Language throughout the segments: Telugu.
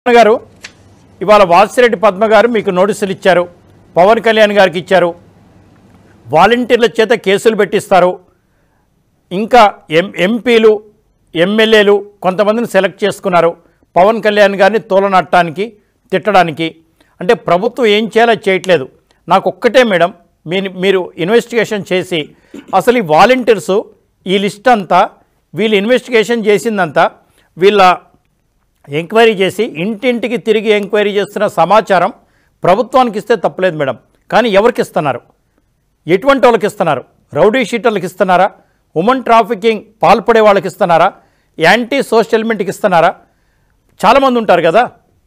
పద్మ గారు ఇవాళ వాసిరెడ్డి పద్మ గారు మీకు నోటీసులు ఇచ్చారు పవన్ కళ్యాణ్ గారికి ఇచ్చారు వాలంటీర్ల చేత కేసులు పెట్టిస్తారు ఇంకా ఎం ఎంపీలు ఎమ్మెల్యేలు కొంతమందిని సెలెక్ట్ చేసుకున్నారు పవన్ కళ్యాణ్ గారిని తోలనట్టడానికి తిట్టడానికి అంటే ప్రభుత్వం ఏం చేయాలో చేయట్లేదు నాకు ఒక్కటే మేడం మీ మీరు ఇన్వెస్టిగేషన్ చేసి అసలు ఈ వాలంటీర్సు ఈ లిస్ట్ అంతా వీళ్ళు ఇన్వెస్టిగేషన్ చేసిందంతా వీళ్ళ ఎంక్వైరీ చేసి ఇంటింటికి తిరిగి ఎంక్వైరీ చేస్తున్న సమాచారం ప్రభుత్వానికి ఇస్తే తప్పలేదు మేడం కానీ ఎవరికి ఇస్తున్నారు ఎటువంటి వాళ్ళకి ఇస్తున్నారు రౌడీ షీటర్లకు ఇస్తున్నారా ఉమెన్ ట్రాఫికింగ్ పాల్పడే వాళ్ళకి ఇస్తున్నారా యాంటీ సోషల్ ఎలిమెంట్కి ఇస్తున్నారా చాలామంది ఉంటారు కదా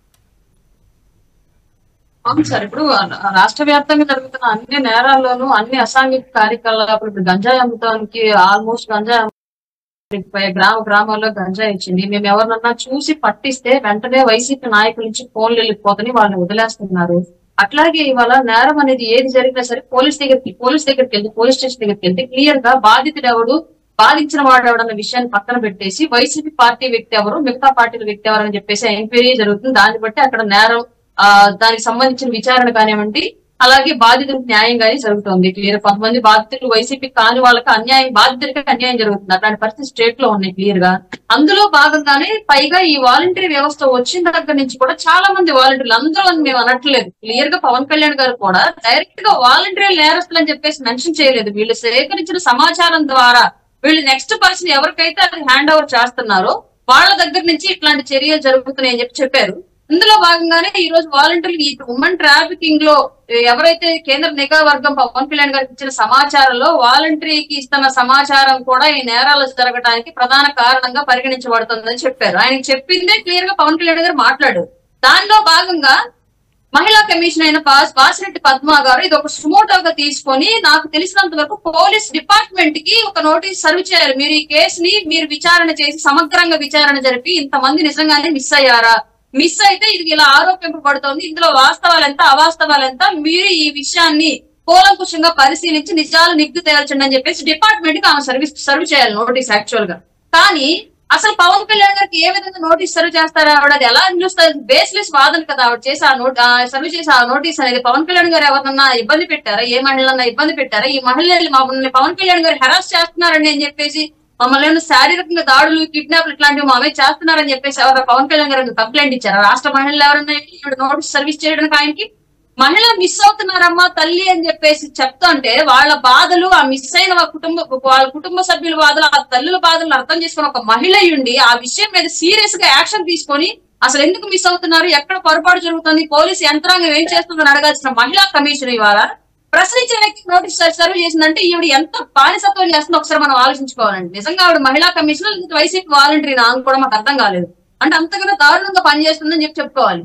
అవును సార్ ఇప్పుడు రాష్ట్ర వ్యాప్తంగా జరుగుతున్న అన్ని నేరాల్లోనూ అన్ని అసాంఘిక కార్యకలాపాలు ఇప్పుడు గంజాయి అమ్ముతానికి ఆల్మోస్ట్ గంజాయి అమ్ముతానికి గ్రామ గ్రామాల్లో గంజాయి ఇచ్చింది మేము ఎవరినన్నా చూసి పట్టిస్తే వెంటనే వైసీపీ నాయకుల నుంచి ఫోన్లు వెళ్ళిపోతని వాళ్ళని వదిలేస్తున్నారు అట్లాగే ఇవాళ నేరం అనేది ఏది జరిగినా సరే పోలీస్ దగ్గరికి పోలీస్ దగ్గరికి వెళ్తే పోలీస్ స్టేషన్ దగ్గరికి వెళ్తే క్లియర్ గా బాధితుడు ఎవడు బాధించిన వాడు ఎవడన్న విషయాన్ని పక్కన పెట్టేసి వైసీపీ పార్టీ వ్యక్తి ఎవరు మిగతా పార్టీల వ్యక్తి ఎవరు అని చెప్పేసి ఎంక్వైరీ జరుగుతుంది దాన్ని బట్టి అక్కడ నేరం ఆ దానికి సంబంధించిన విచారణ కానివ్వండి అలాగే బాధితులకు న్యాయం కానీ జరుగుతుంది క్లియర్ కొంతమంది బాధితులు వైసీపీ కాని వాళ్ళకి అన్యాయం బాధితులకి అన్యాయం జరుగుతుంది అట్లాంటి పరిస్థితి స్టేట్ లో ఉన్నాయి క్లియర్ గా అందులో భాగంగానే పైగా ఈ వాలంటరీ వ్యవస్థ వచ్చిన దగ్గర నుంచి కూడా చాలా మంది వాలంటీర్లు అందరూ అని మేము అనట్లేదు క్లియర్ గా పవన్ కళ్యాణ్ గారు కూడా డైరెక్ట్ గా వాలంటరీ నేరస్తులు అని చెప్పేసి మెన్షన్ చేయలేదు వీళ్ళు సేకరించిన సమాచారం ద్వారా వీళ్ళు నెక్స్ట్ పర్సన్ ఎవరికైతే అది హ్యాండ్ ఓవర్ చేస్తున్నారో వాళ్ళ దగ్గర నుంచి ఇట్లాంటి చర్యలు జరుగుతున్నాయని చెప్పి చెప్పారు ఇందులో భాగంగానే ఈ రోజు వాలంటీర్లు ఈ ఉమెన్ ట్రాఫికింగ్ లో ఎవరైతే కేంద్ర నిఘా వర్గం పవన్ కళ్యాణ్ గారికి ఇచ్చిన సమాచారంలో వాలంటరీకి ఇస్తున్న సమాచారం కూడా ఈ నేరాలు జరగడానికి ప్రధాన కారణంగా పరిగణించబడుతుందని చెప్పారు ఆయనకి చెప్పిందే క్లియర్ గా పవన్ కళ్యాణ్ గారు మాట్లాడారు దానిలో భాగంగా మహిళా కమిషన్ అయిన పాస్ వాసిరెడ్డి పద్మ గారు ఇది ఒక సుమోటోగా తీసుకొని నాకు తెలిసినంత వరకు పోలీస్ డిపార్ట్మెంట్ కి ఒక నోటీస్ సర్వ్ చేయాలి మీరు ఈ కేసుని మీరు విచారణ చేసి సమగ్రంగా విచారణ జరిపి ఇంతమంది నిజంగానే మిస్ అయ్యారా మిస్ అయితే ఇది ఇలా ఆరోపింపబడుతోంది ఇందులో వాస్తవాలు ఎంత అవాస్తవాలు ఎంత మీరు ఈ విషయాన్ని కూలంకుషంగా పరిశీలించి నిజాలు నిగ్గు తేల్చండి అని చెప్పేసి డిపార్ట్మెంట్ కి ఆమె సర్వీస్ సర్వ్ చేయాలి నోటీస్ యాక్చువల్ గా కానీ అసలు పవన్ కళ్యాణ్ గారికి ఏ విధంగా నోటీస్ సర్వ్ చేస్తారా ఆవిడ అది ఎలా చూస్తారు బేస్లెస్ వాదన కదా ఆవిడ చేసి ఆ నోట్ సర్వ్ చేసి ఆ నోటీస్ అనేది పవన్ కళ్యాణ్ గారు ఎవరన్నా ఇబ్బంది పెట్టారా ఏ మహిళన్నా ఇబ్బంది పెట్టారా ఈ మహిళలు మమ్మల్ని పవన్ కళ్యాణ్ గారు హెరాస్ చేస్తున్నారండి అని చెప్పేసి మమ్మల్ని ఏమైనా శారీరకంగా దాడులు కిడ్నాప్లు ఇట్లాంటివి మావే చేస్తున్నారని చెప్పేసి ఎవరు పవన్ కళ్యాణ్ గారు కంప్లైంట్ ఇచ్చారా రాష్ట్ర మహిళలు ఎవరన్నా ఈవిడ నోటీస్ సర్వీస్ చేయడానికి ఆయనకి మహిళ మిస్ అవుతున్నారమ్మా తల్లి అని చెప్పేసి చెప్తుంటే వాళ్ళ బాధలు ఆ మిస్ అయిన వాళ్ళ కుటుంబ వాళ్ళ కుటుంబ సభ్యుల బాధలు ఆ తల్లుల బాధలను అర్థం చేసుకుని ఒక మహిళ ఉండి ఆ విషయం మీద సీరియస్ గా యాక్షన్ తీసుకొని అసలు ఎందుకు మిస్ అవుతున్నారు ఎక్కడ పొరపాటు జరుగుతుంది పోలీసు యంత్రాంగం ఏం చేస్తుందని అడగాల్సిన మహిళా కమిషన్ ఇవాళ ప్రశ్నించిన వ్యక్తికి నోటీస్ సర్వ్ చేసిందంటే ఈవిడ ఎంత బానిసత్వం చేస్తుందో ఒకసారి మనం ఆలోచించుకోవాలండి నిజంగా ఆవిడ మహిళా కమిషనర్ వైసీపీ వాలంటరీ నాకు కూడా మాకు అర్థం కాలేదు అంటే అంతకన్నా దారుణంగా పనిచేస్తుందని చెప్పి చెప్పుకోవాలి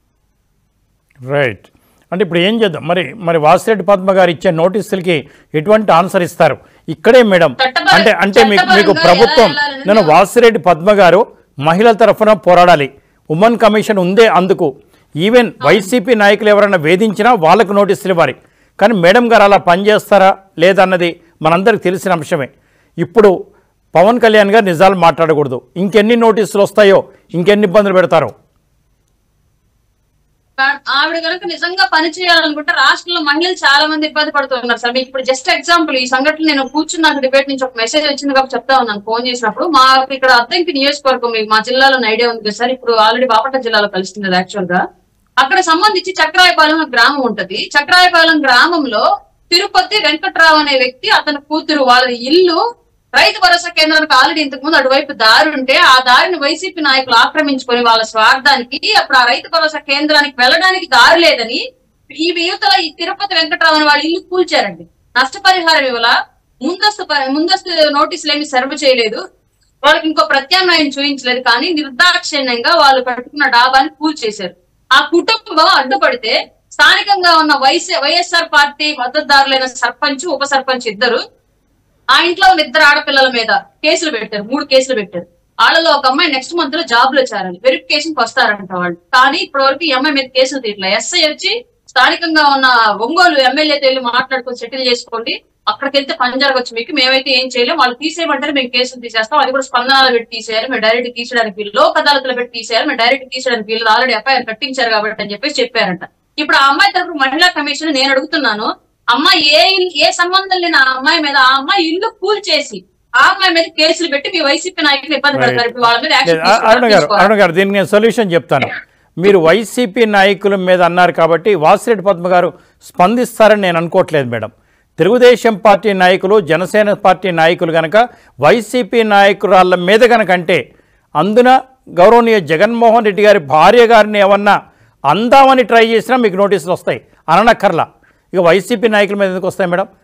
రైట్ అంటే ఇప్పుడు ఏం చేద్దాం మరి మరి వాసిరెడ్డి పద్మ గారు ఇచ్చే నోటీసులకి ఎటువంటి ఆన్సర్ ఇస్తారు ఇక్కడే మేడం చట్టపర- అంటే అంటే మీకు మీకు చట్టపరంగా ప్రభుత్వం ఎలా వెళ్ళాలని నేను వాసిరెడ్డి పద్మ గారు మహిళల తరఫున పోరాడాలి ఉమెన్ కమిషన్ ఉందే అందుకు ఈవెన్ వైసీపీ నాయకులు ఎవరైనా వేధించినా వాళ్ళకు నోటీసులు ఇవ్వాలి కానీ మేడం గారు అలా పనిచేస్తారా లేదన్నది మనందరికి తెలిసిన అంశమే ఇప్పుడు పవన్ కళ్యాణ్ గారు నిజాలు మాట్లాడకూడదు ఇంకెన్ని నోటీసులు వస్తాయో ఇంకెన్ని ఇబ్బందులు పెడతారో ఆవిడ కనుక నిజంగా పని చేయాలనుకుంటే రాష్ట్రంలో మహిళలు చాలా మంది ఇబ్బంది పడుతున్నారు సార్ మీకు ఇప్పుడు జస్ట్ ఎగ్జాంపుల్ ఈ సంఘటన నేను కూర్చుని నాకు డిబేట్ నుంచి ఒక మెసేజ్ వచ్చింది కాబట్టి చెప్తా ఉన్నాను ఫోన్ చేసినప్పుడు మాకు ఇక్కడ అద్దంకి నియోజకవర్గం మీకు మా జిల్లాలో ఐడియా ఉంది కదా సార్ ఇప్పుడు ఆల్రెడీ బాపట్ల జిల్లాలో కలుస్తున్నది యాక్చువల్ గా అక్కడ సంబంధించి చక్రాయపాలెం అనే గ్రామం ఉంటది చక్రాయపాలెం గ్రామంలో తిరుపతి వెంకట్రావు అనే వ్యక్తి అతని కూతురు వాళ్ళ ఇల్లు రైతు భరోసా కేంద్రానికి ఆల్రెడీ ఇంతకు ముందు అటువైపు దారి ఉంటే ఆ దారిని వైసీపీ నాయకులు ఆక్రమించుకొని వాళ్ళ స్వార్థానికి అప్పుడు ఆ రైతు భరోసా కేంద్రానికి వెళ్ళడానికి దారి లేదని ఈ యువతల ఈ తిరుపతి వెంకట్రావు అని వాళ్ళ ఇల్లు కూల్చారండి నష్టపరిహారం ఇవ్వాల ముందస్తు ప- ముందస్తు నోటీసులు ఏమి సర్వ్ చేయలేదు వాళ్ళకి ఇంకో ప్రత్యామ్నాయం చూపించలేదు కానీ నిర్దాక్షిణ్యంగా వాళ్ళు కట్టుకున్న డాబాని కూల్చేశారు ఆ కుటుంబం అడ్డుపడితే స్థానికంగా ఉన్న వైఎస్ వైఎస్ఆర్ పార్టీ మద్దతుదారులైన సర్పంచ్ ఉప సర్పంచ్ ఇద్దరు ఆ ఇంట్లో ఉన్న ఇద్దరు ఆడపిల్లల మీద కేసులు పెట్టారు మూడు కేసులు పెట్టారు వాళ్ళలో ఒక అమ్మాయి నెక్స్ట్ మంత్ లో జాబ్ లో చేరాలి వెరిఫికేషన్ వస్తారంట వాళ్ళు కానీ ఇప్పటి వరకు ఈ అమ్మాయి మీద కేసులు తీయట్లే ఎస్ఐ వచ్చి స్థానికంగా ఉన్న ఒంగోలు ఎమ్మెల్యేతో వెళ్ళి మాట్లాడుకొని సెటిల్ చేసుకోండి అక్కడికి వెళ్తే పని జరగచ్చు మీకు మేమైతే ఏం చేయలేం వాళ్ళు తీసేయమంటారు మేము కేసులు తీసేస్తాం అది కూడా స్పందనలో పెట్టి తీసేయాలి మేము డైరెక్ట్ తీసేయడానికి వీలు లోక్ అదాలత్లో పెట్టి తీసేయాలి మేము డైరెక్ట్ తీసేయడానికి వీలు ఆల్రెడీ ఎఫ్ఐఆర్ కట్టించారు కాబట్టి అని చెప్పేసి చెప్పారంట ఇప్పుడు ఆ అమ్మాయి తరపు మహిళా కమిషన్ నేను అడుగుతున్నాను అమ్మాయి ఏ ఇల్- ఏ సంబంధం లేని ఆ అమ్మాయి మీద ఆ అమ్మాయి ఇల్లు కూల్ చేసి ఆ అమ్మాయి మీద కేసులు పెట్టి మీ వైసీపీ నాయకులు ఇబ్బంది పెడతారు ఇప్పుడు వాళ్ళ మీద యాక్షన్ లేదు, అ- అరుణ గారు అరుణ గారు దీనికి నేను సొల్యూషన్ చెప్తాను మీరు వైసీపీ నాయకుల మీద అన్నారు కాబట్టి వాసిరెడ్డి పద్మ గారు స్పందిస్తారని నేను అనుకోవట్లేదు మేడం తెలుగుదేశం పార్టీ నాయకులు జనసేన పార్టీ నాయకులు గనక వైసీపీ నాయకురాళ్ళ మీద గనక అంటే అందున గౌరవనీయ జగన్మోహన్ రెడ్డి గారి భార్య గారిని ఏమన్నా అందామని ట్రై చేసినా మీకు నోటీసులు వస్తాయి అననక్కర్లా ఇక వైసీపీ నాయకుల మీద ఎందుకు వస్తాయి మేడం